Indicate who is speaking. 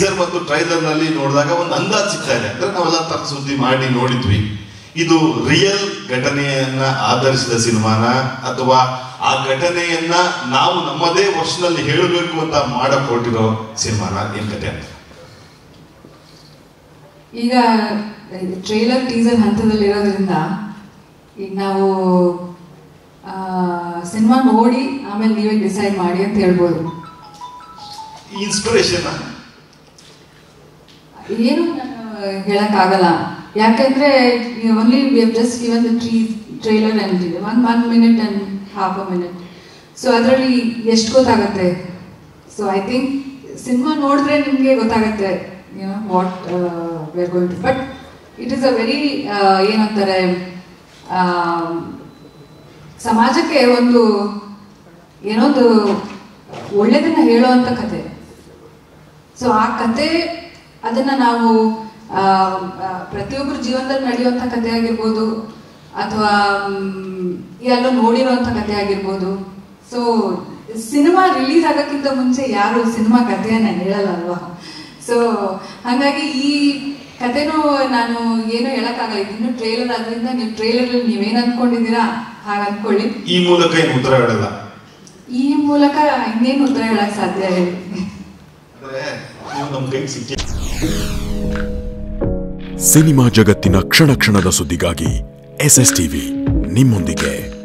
Speaker 1: teaser ಮತ್ತು trailer ನಲ್ಲಿ ನೋಡಿದಾಗ ಒಂದು ಅಂದಾಜ್ ಸಿಗ್ತಾ ಇದೆ ಅಂದ್ರೆ ನಾವೆಲ್ಲ ತರ ಸುದ್ದಿ ಮಾಡಿ ನೋಡಿದ್ವಿ ಇದು ರಿಯಲ್ ಘಟನೆಯನ್ನ ಆಧರಿಸಿದ ಸಿನಿಮಾನ ಅಥವಾ ಆ ಘಟನೆಯನ್ನ ನಾವು ನಮ್ಮದೇ ವರ್ಷನಲ್ಲಿ ಹೇಳಬೇಕು ಅಂತ ಮಾಡಕ್ ಹೊರಟಿರೋ ಸಿನಿಮಾನ ಏನ್ ಕತೆ ಅಂತ
Speaker 2: ಈಗ ಟ್ರೈಲರ್ ಟೀಸರ್ ಹಂತದಲ್ಲಿ ಇರೋದ್ರಿಂದ ಈಗ ನಾವು ಸಿನಿಮಾ ನೋಡಿ ಆಮೇಲೆ ನೀವೇ ಡಿಸೈಡ್ ಮಾಡಿ ಅಂತ ಹೇಳ್ಬೋದು
Speaker 1: ಇನ್ಸ್ಪಿರೇಷನ್
Speaker 2: ಏನು ನಾನು ಹೇಳಕ್ಕಾಗಲ್ಲ ಯಾಕಂದ್ರೆ only just even the tree trailer and one one minute and half a minute so ಅದರಲ್ಲಿ ಎಷ್ಟು ಗೊತ್ತಾಗುತ್ತೆ ಸೊ ಐ ಥಿಂಕ್ ಸಿನಿಮಾ ನೋಡಿದ್ರೆ ನಿಮಗೆ ಗೊತ್ತಾಗುತ್ತೆ you know what we are going to but it is a very ಏನಂತಾರೆ ಆ, ಸಮಾಜಕ್ಕೆ ಒಂದು ಏನೊಂದು ಒಳ್ಳೆದನ್ನ ಹೇಳೋವಂಥ ಕತೆ ಸೊ ಆ ಕತೆ ಅದನ್ನ ನಾವು ಆ, ಆ, ಪ್ರತಿಯೊಬ್ಬರ ಜೀವನದಲ್ಲಿ ನಡೆಯುವಂಥ ಕತೆ ಆಗಿರ್ಬೋದು ಅಥವಾ ಎಲ್ಲೋ ನೋಡಿರೋಂಥ ಕತೆ ಆಗಿರ್ಬೋದು ಸೊ ಸಿನಿಮಾ ರಿಲೀಸ್ ಆಗೋಕ್ಕಿಂತ ಮುಂಚೆ ಯಾರು ಸಿನಿಮಾ ಕಥೆಯನ್ನ ಹೇಳಲ್ಲ ಅಲ್ವಾ ಸೊ ಹಾಗಾಗಿ ಈ ಕತೆನೂ ನಾನು ಏನು ಹೇಳಕ್ಕಾಗಲ್ಲ ಇನ್ನು ಟ್ರೈಲರ್ ಆದ್ರಿಂದ ನೀವು ಟ್ರೈಲರ್ ನೀವೇನ್ ಅನ್ಕೊಂಡಿದ್ದೀರಾ ಹಾಗೆ ಅನ್ಕೊಳ್ಳಿ
Speaker 1: ಈ ಮೂಲಕ ಏನು ಉತ್ತರ ಹೇಳಲ್ಲ
Speaker 2: ಈ ಮೂಲಕ ಇನ್ನೇನು ಉತ್ತರ ಹೇಳಕ್ ಸಾಧ್ಯ ಹೇಳಿ
Speaker 1: ಅಂದ್ರೆ ನೀವು ನಮ್ಮ ಕೈಗೆ ಸಿಕ್ಕಿ
Speaker 3: ಸಿನಿಮಾ ಜಗತ್ತಿನ ಕ್ಷಣ ಕ್ಷಣದ ಸುದ್ದಿಗಾಗಿ ಎಸ್ ಎಸ್ ಟಿವಿ ನಿಮ್ಮೊಂದಿಗೆ